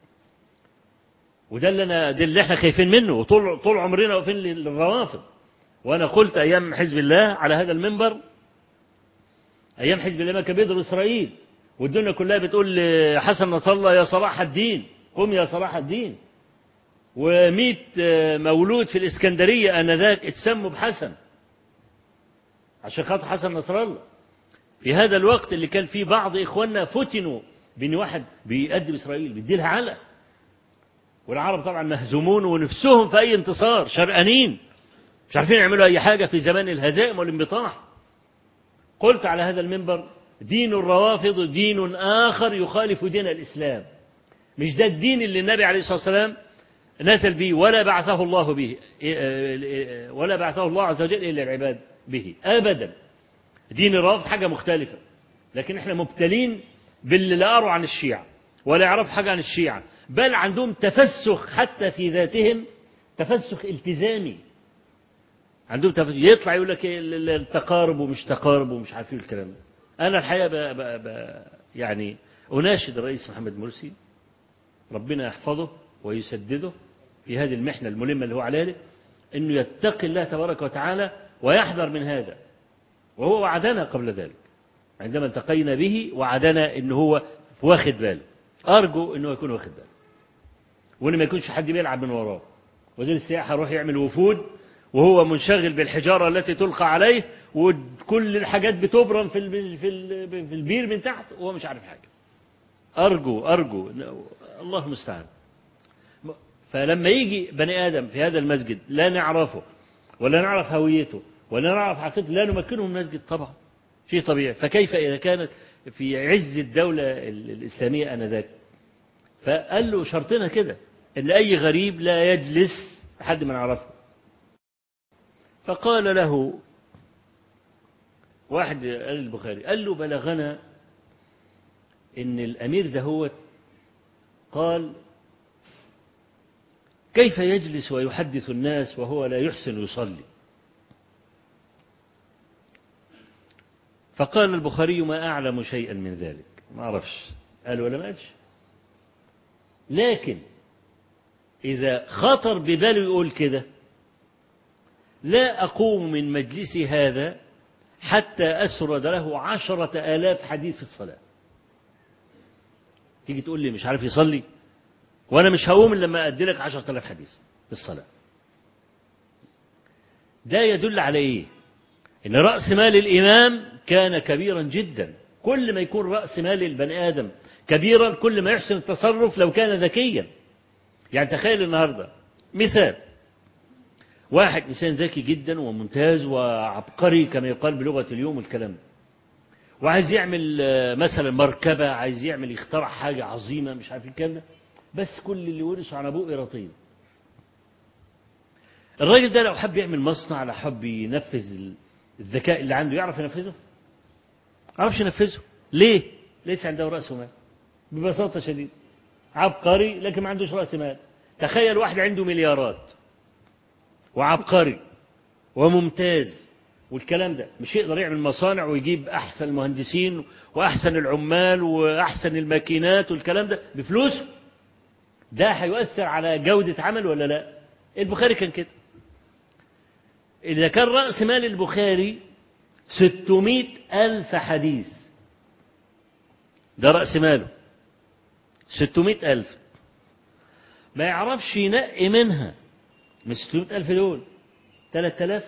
وده اللي انا ده اللي احنا خايفين منه وطول طول عمرنا واقفين للروافض وانا قلت ايام حزب الله على هذا المنبر ايام حزب الله ما كان بيضرب اسرائيل والدنيا كلها بتقول لحسن نصر الله يا صلاح الدين قم يا صلاح الدين ومئة مولود في الإسكندرية آنذاك اتسموا بحسن عشان خاطر حسن نصر الله في هذا الوقت اللي كان فيه بعض إخواننا فتنوا بأن واحد بيقدم إسرائيل بيدي لها علق والعرب طبعا مهزومون ونفسهم في أي انتصار شرقانين مش عارفين يعملوا أي حاجة في زمان الهزائم والانبطاح قلت على هذا المنبر دين الروافض دين آخر يخالف دين الإسلام مش ده الدين اللي النبي عليه الصلاة والسلام نزل به ولا بعثه الله به ولا بعثه الله عز وجل إلا العباد به أبدا دين الروافض حاجة مختلفة لكن احنا مبتلين باللي لا أروا عن الشيعة ولا يعرف حاجة عن الشيعة بل عندهم تفسخ حتى في ذاتهم تفسخ التزامي عندهم تفسخ يطلع يقول لك التقارب ومش تقارب ومش عارفين الكلام ده أنا الحقيقة ب ب ب يعني أناشد الرئيس محمد مرسي ربنا يحفظه ويسدده في هذه المحنة الملمة اللي هو عليها دي أنه يتقي الله تبارك وتعالى ويحذر من هذا وهو وعدنا قبل ذلك عندما التقينا به وعدنا ان هو واخد باله ارجو انه يكون واخد باله وان ما يكونش حد بيلعب من وراه وزير السياحه يروح يعمل وفود وهو منشغل بالحجاره التي تلقى عليه وكل الحاجات بتبرم في ال في ال في البير من تحت وهو مش عارف حاجه ارجو ارجو الله المستعان فلما يجي بني ادم في هذا المسجد لا نعرفه ولا نعرف هويته ولا نعرف حقيقته لا نمكنه من المسجد طبعا شيء طبيعي فكيف إذا كانت في عز الدولة الإسلامية آنذاك فقال له شرطنا كده إن أي غريب لا يجلس لحد ما نعرفه فقال له واحد قال البخاري قال له بلغنا إن الأمير دهوت قال كيف يجلس ويحدث الناس وهو لا يحسن يصلي فقال البخاري ما أعلم شيئا من ذلك ما أعرفش قال ولا ما قالش لكن إذا خطر بباله يقول كده لا أقوم من مجلسي هذا حتى أسرد له عشرة آلاف حديث في الصلاة تيجي تقول لي مش عارف يصلي وأنا مش هقوم إلا لما أدي لك عشرة آلاف حديث في الصلاة ده يدل على إيه إن رأس مال الإمام كان كبيرا جدا كل ما يكون رأس مال البني آدم كبيرا كل ما يحسن التصرف لو كان ذكيا يعني تخيل النهاردة مثال واحد إنسان ذكي جدا وممتاز وعبقري كما يقال بلغة اليوم والكلام ده وعايز يعمل مثلا مركبة عايز يعمل يخترع حاجة عظيمة مش عارف الكلام ده بس كل اللي ورثه عن أبوه قراطين الراجل ده لو حب يعمل مصنع لو حب ينفذ الذكاء اللي عنده يعرف ينفذه عرفش ينفذه ليه ليس عنده رأس مال ببساطة شديدة عبقري لكن ما عندوش رأس مال تخيل واحد عنده مليارات وعبقري وممتاز والكلام ده مش يقدر يعمل مصانع ويجيب أحسن المهندسين وأحسن العمال وأحسن الماكينات والكلام ده بفلوسه ده هيؤثر على جودة عمل ولا لا البخاري كان كده إذا كان رأس مال البخاري ستمائة ألف حديث ده رأس ماله ستمائة ألف ما يعرفش ينقي منها من ستمائة ألف دول ثلاث آلاف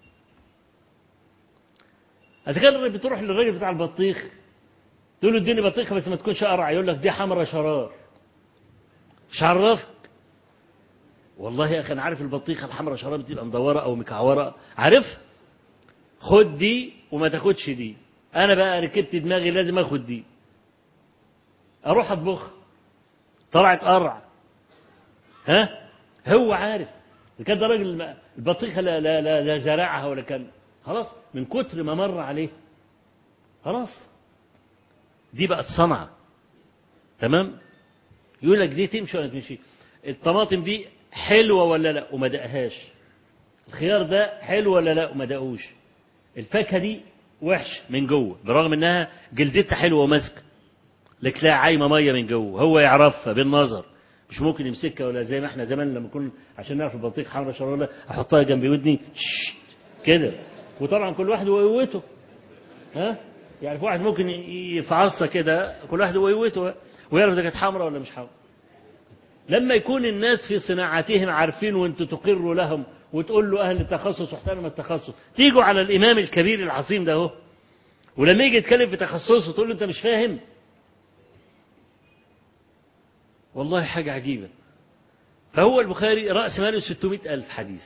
إذا كان بتروح للراجل بتاع البطيخ تقول له اديني بطيخة بس ما تكونش قرع يقول لك دي حمرا شرار مش عرفك والله يا أخي أنا عارف البطيخة الحمرا شرار بتبقى مدورة أو مكعورة عارف خد دي وما تاخدش دي أنا بقى ركبت دماغي لازم أخد دي أروح أطبخ طلعت قرع ها هو عارف إذا كان ده راجل البطيخة لا, لا, لا, لا زرعها ولا كان خلاص من كتر ما مر عليه خلاص دي بقت صنعة تمام يقول لك دي تمشي ولا تمشي الطماطم دي حلوة ولا لا وما دقهاش الخيار ده حلو ولا لا وما دقوش الفاكهة دي وحش من جوه برغم انها جلدتها حلوة وماسكة لك لا عايمة مية من جوه هو يعرفها بالنظر مش ممكن يمسكها ولا زي ما احنا زمان لما كنا عشان نعرف البطيخ حمرا شرارة احطها جنب ودني كده وطبعا كل واحد وقوته ها يعني في واحد ممكن يفعصها كده كل واحد وقوته ويعرف اذا كانت حمرا ولا مش حمرا لما يكون الناس في صناعتهم عارفين وانتوا تقروا لهم وتقول له اهل التخصص واحترم التخصص تيجوا على الامام الكبير العظيم ده اهو ولما يجي يتكلم في تخصصه تقول له انت مش فاهم والله حاجة عجيبة فهو البخاري رأس ماله 600 ألف حديث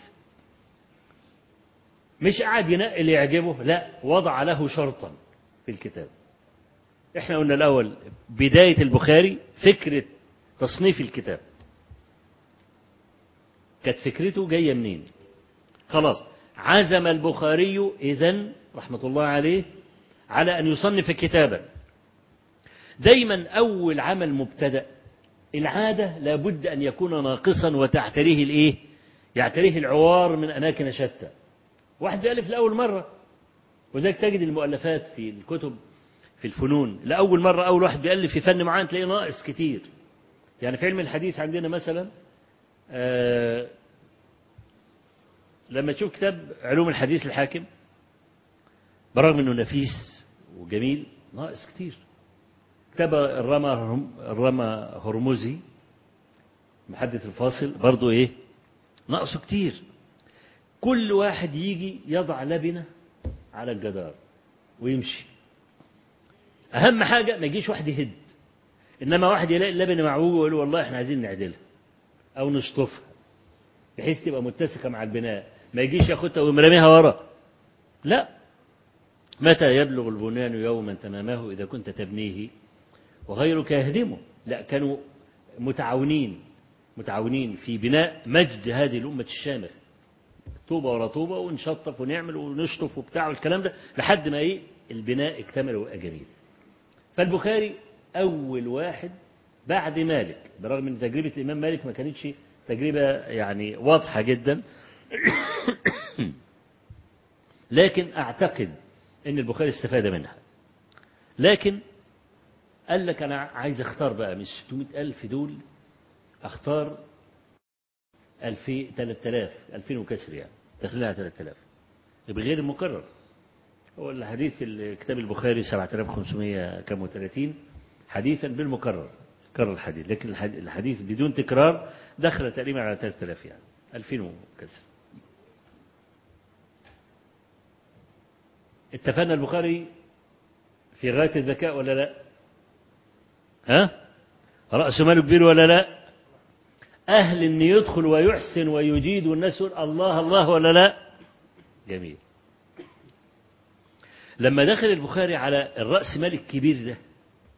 مش قاعد ينقي اللي يعجبه لا وضع له شرطا في الكتاب احنا قلنا الأول بداية البخاري فكرة تصنيف الكتاب كانت فكرته جاية منين خلاص عزم البخاري إذن رحمة الله عليه على أن يصنف كتابا دايما أول عمل مبتدأ العادة لابد أن يكون ناقصا وتعتريه الإيه يعتريه العوار من أماكن شتى واحد بيألف لأول مرة وذلك تجد المؤلفات في الكتب في الفنون لأول مرة أول واحد بيألف في فن معين تلاقيه ناقص كتير يعني في علم الحديث عندنا مثلا آه لما تشوف كتاب علوم الحديث الحاكم برغم انه نفيس وجميل ناقص كتير كتاب الرمى الرمى هرمزي محدث الفاصل برضو ايه ناقصه كتير كل واحد يجي يضع لبنة على الجدار ويمشي أهم حاجة ما يجيش واحد يهد إنما واحد يلاقي اللبنة معوجة ويقول له والله إحنا عايزين نعدلها أو نشطفها بحيث تبقى متسقة مع البناء ما يجيش ياخدها ويرميها ورا لا متى يبلغ البنيان يوما تمامه إذا كنت تبنيه وغيرك يهدمه لا كانوا متعاونين متعاونين في بناء مجد هذه الأمة الشامخة طوبة ورا طوبة ونشطف ونعمل ونشطف وبتاع والكلام ده لحد ما ايه البناء اكتمل وبقى جميل فالبخاري أول واحد بعد مالك برغم ان تجربة الإمام مالك ما كانتش تجربة يعني واضحة جدا لكن أعتقد أن البخاري استفاد منها لكن قال لك أنا عايز أختار بقى من 600 ألف دول أختار 2000 3000 2000 وكسر يعني داخلين على 3000 بغير المكرر هو الحديث كتاب البخاري 7500 كم و30 حديثا بالمكرر كرر الحديث لكن الحديث بدون تكرار دخل تقريبا على 3000 يعني 2000 وكسر اتفقنا البخاري في غاية الذكاء ولا لا ها رأس ماله كبير ولا لا أهل أن يدخل ويحسن ويجيد والناس يقول الله الله ولا لا جميل لما دخل البخاري على الرأس مال الكبير ده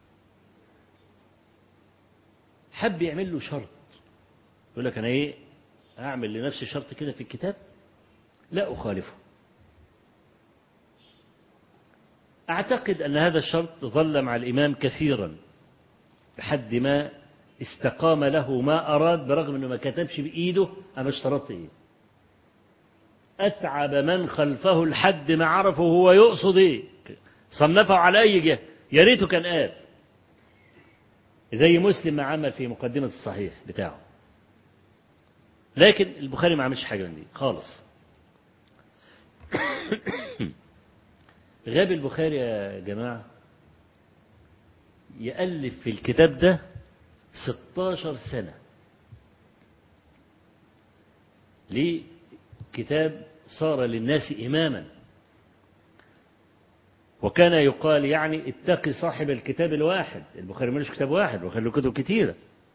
حب يعمل له شرط يقول لك أنا إيه أعمل لنفسي شرط كده في الكتاب لا أخالفه أعتقد أن هذا الشرط ظل مع الإمام كثيرا لحد ما استقام له ما أراد برغم أنه ما كتبش بإيده أنا اشترطت إيه أتعب من خلفه الحد ما عرفه هو يقصد إيه صنفه على أي جهة يا ريته كان قال زي مسلم ما عمل في مقدمة الصحيح بتاعه لكن البخاري ما عملش حاجة من دي خالص غاب البخاري يا جماعة يألف في الكتاب ده 16 سنة ليه كتاب صار للناس إماما وكان يقال يعني اتقي صاحب الكتاب الواحد البخاري ملوش كتاب واحد البخاري له كتب كتيرة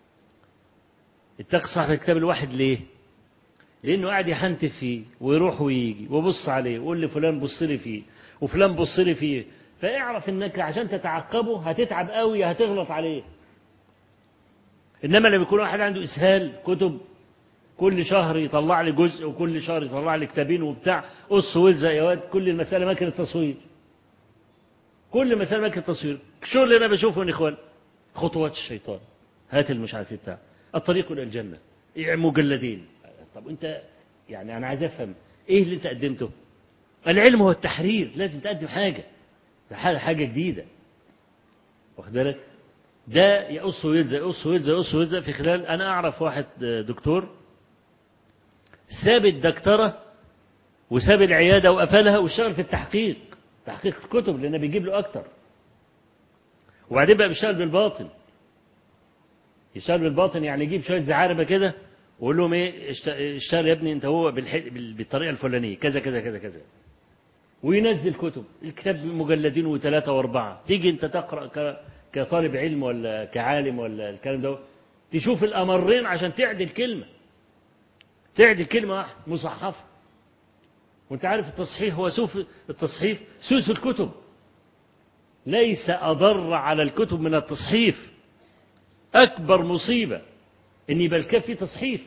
اتقي صاحب الكتاب الواحد ليه لأنه قاعد يحنتف فيه ويروح ويجي وبص عليه ويقول لفلان بص لي فيه وفلان بص لي فيه فاعرف انك عشان تتعقبه هتتعب قوي هتغلط عليه انما لما يكون واحد عنده اسهال كتب كل شهر يطلع لي جزء وكل شهر يطلع لي كتابين وبتاع قص والزق يا واد كل المساله ماكينه تصوير كل مساله ماكينه تصوير الشغل اللي انا بشوفه يا اخوان خطوات الشيطان هات المش عارف بتاع الطريق الى الجنه مجلدين طب انت يعني انا عايز افهم ايه اللي انت قدمته العلم هو التحرير لازم تقدم حاجه حاجه جديده واخد بالك ده يقص ويلزق يقص ويلزق يقص ويلزق في خلال أنا أعرف واحد دكتور ساب الدكتورة وساب العيادة وقفلها واشتغل في التحقيق تحقيق الكتب لأنه بيجيب له أكتر وبعدين بقى بيشتغل بالباطن يشتغل بالباطن يعني يجيب شوية زعاربة كده ويقول لهم ايه اشتغل يا ابني انت هو بالطريقة الفلانية كذا كذا كذا كذا وينزل كتب الكتاب مجلدين وثلاثة واربعة تيجي انت تقرأ كطالب علم ولا كعالم ولا الكلام ده تشوف الأمرين عشان تعدل كلمة تعدل كلمة واحدة مصحفة وانت عارف التصحيح هو سوف التصحيف سوس الكتب ليس أضر على الكتب من التصحيف أكبر مصيبة إن يبقى الكتاب فيه تصحيف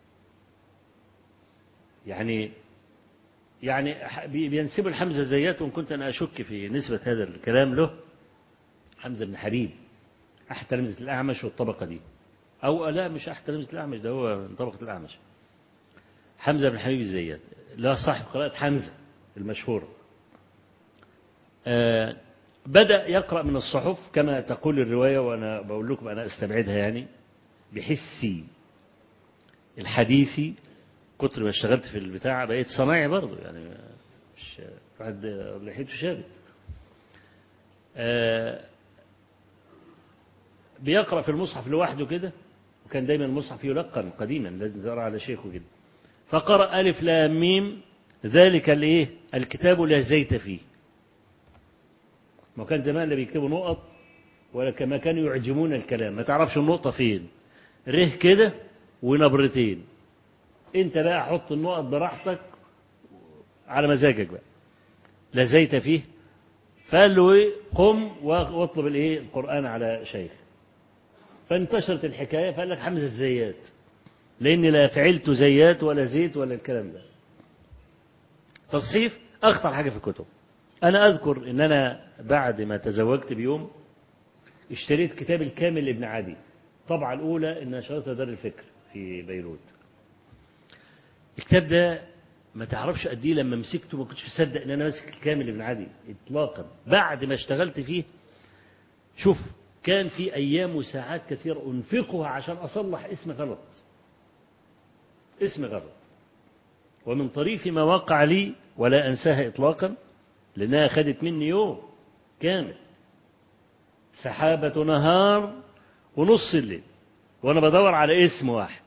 يعني يعني بينسبوا الحمزة الزيات وإن كنت أنا أشك في نسبة هذا الكلام له حمزة بن حبيب أحد تلامذة الأعمش والطبقة دي أو لا مش أحد تلامذة الأعمش ده هو من طبقة الأعمش حمزة بن حبيب الزيات لا صاحب قراءة حمزة المشهورة آه بدأ يقرأ من الصحف كما تقول الرواية وأنا بقول لكم أنا أستبعدها يعني بحسي الحديثي كتر ما اشتغلت في البتاع بقيت صنايعي برضه يعني مش واحد لحيته شابت آه بيقرأ في المصحف لوحده كده وكان دايما المصحف يلقن قديما لازم تقرأ على شيخه كده فقرأ ألف لام ميم ذلك الايه الكتاب لا زيت فيه ما كان زمان اللي بيكتبوا نقط ولا كما كانوا يعجمون الكلام ما تعرفش النقطة فين ره كده ونبرتين انت بقى حط النقط براحتك على مزاجك بقى لا زيت فيه فقال له ايه قم واطلب الايه القرآن على شيخ فانتشرت الحكاية فقال لك حمزة الزيات لأن لا فعلت زيات ولا زيت ولا الكلام ده تصحيف أخطر حاجة في الكتب أنا أذكر إن أنا بعد ما تزوجت بيوم اشتريت كتاب الكامل لابن عدي الطبعة الأولى إن نشرتها دار الفكر في بيروت الكتاب ده ما تعرفش قد ايه لما مسكته ما كنتش مصدق ان انا ماسك الكامل ابن عدي اطلاقا بعد ما اشتغلت فيه شوف كان في ايام وساعات كثيره انفقها عشان اصلح اسم غلط اسم غلط ومن طريف ما وقع لي ولا انساها اطلاقا لانها خدت مني يوم كامل سحابه نهار ونص الليل وانا بدور على اسم واحد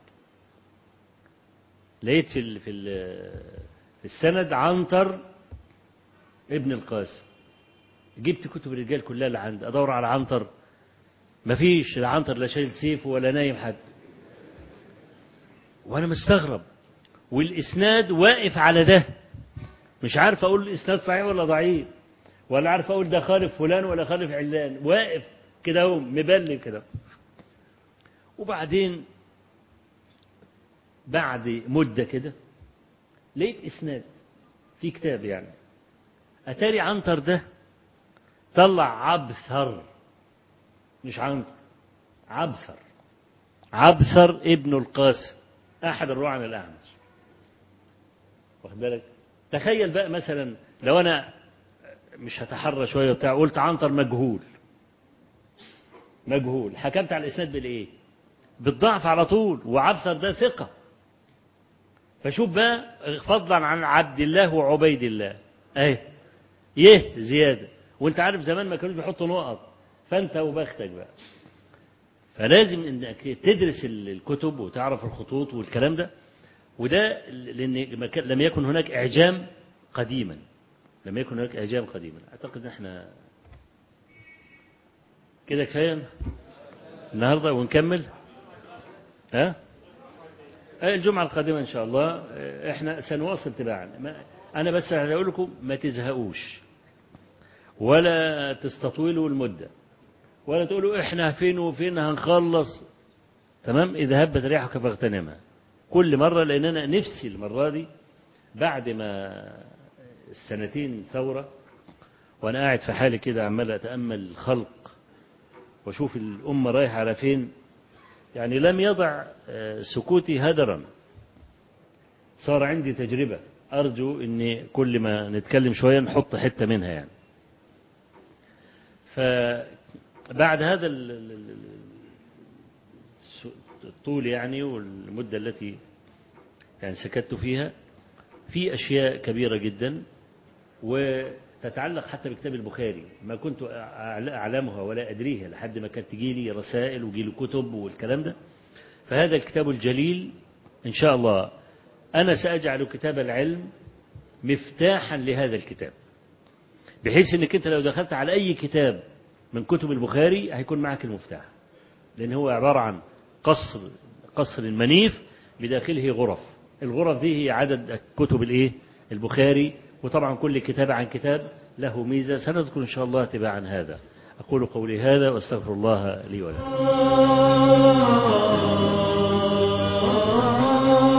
لقيت في ال في ال في السند عنتر ابن القاسم جبت كتب الرجال كلها اللي عندي ادور على عنتر مفيش لا عنتر لا شايل سيف ولا نايم حد وانا مستغرب والاسناد واقف على ده مش عارف اقول الاسناد صحيح ولا ضعيف ولا عارف اقول ده خالف فلان ولا خالف علان واقف كده اهو مبلم كده وبعدين بعد مدة كده لقيت إسناد في كتاب يعني أتاري عنتر ده طلع عبثر مش عنتر عبثر عبثر ابن القاسم أحد الرواة عن الأعمش واخد بالك تخيل بقى مثلا لو أنا مش هتحرى شوية وبتاع قلت عنتر مجهول مجهول حكمت على الإسناد بالإيه؟ بالضعف على طول وعبثر ده ثقة فشوف بقى فضلا عن عبد الله وعبيد الله اهي يه زيادة وانت عارف زمان ما كانوش بيحطوا نقط فانت وبختك بقى فلازم انك تدرس الكتب وتعرف الخطوط والكلام ده وده لان لم يكن هناك اعجام قديما لم يكن هناك اعجام قديما اعتقد ان احنا كده كفايه النهارده ونكمل ها الجمعة القادمة إن شاء الله إحنا سنواصل تباعا أنا بس هقول لكم ما تزهقوش ولا تستطولوا المدة ولا تقولوا إحنا فين وفين هنخلص تمام إذا هبت ريحك فاغتنمها كل مرة لأن أنا نفسي المرة دي بعد ما السنتين ثورة وأنا قاعد في حالي كده عمال أتأمل الخلق وأشوف الأمة رايحة على فين يعني لم يضع سكوتي هدرا صار عندي تجربة أرجو أن كل ما نتكلم شوية نحط حتة منها يعني فبعد هذا الطول يعني والمدة التي يعني سكت فيها في أشياء كبيرة جدا وتتعلق حتى بكتاب البخاري ما كنت أعلمها ولا أدريها لحد ما كانت تجي لي رسائل وجي لي كتب والكلام ده فهذا الكتاب الجليل إن شاء الله أنا سأجعل كتاب العلم مفتاحا لهذا الكتاب بحيث أنك أنت لو دخلت على أي كتاب من كتب البخاري هيكون معك المفتاح لأن هو عبارة عن قصر قصر منيف بداخله غرف الغرف دي هي عدد كتب الايه البخاري وطبعا كل كتاب عن كتاب له ميزة سنذكر إن شاء الله تباعا هذا أقول قولي هذا واستغفر الله لي ولكم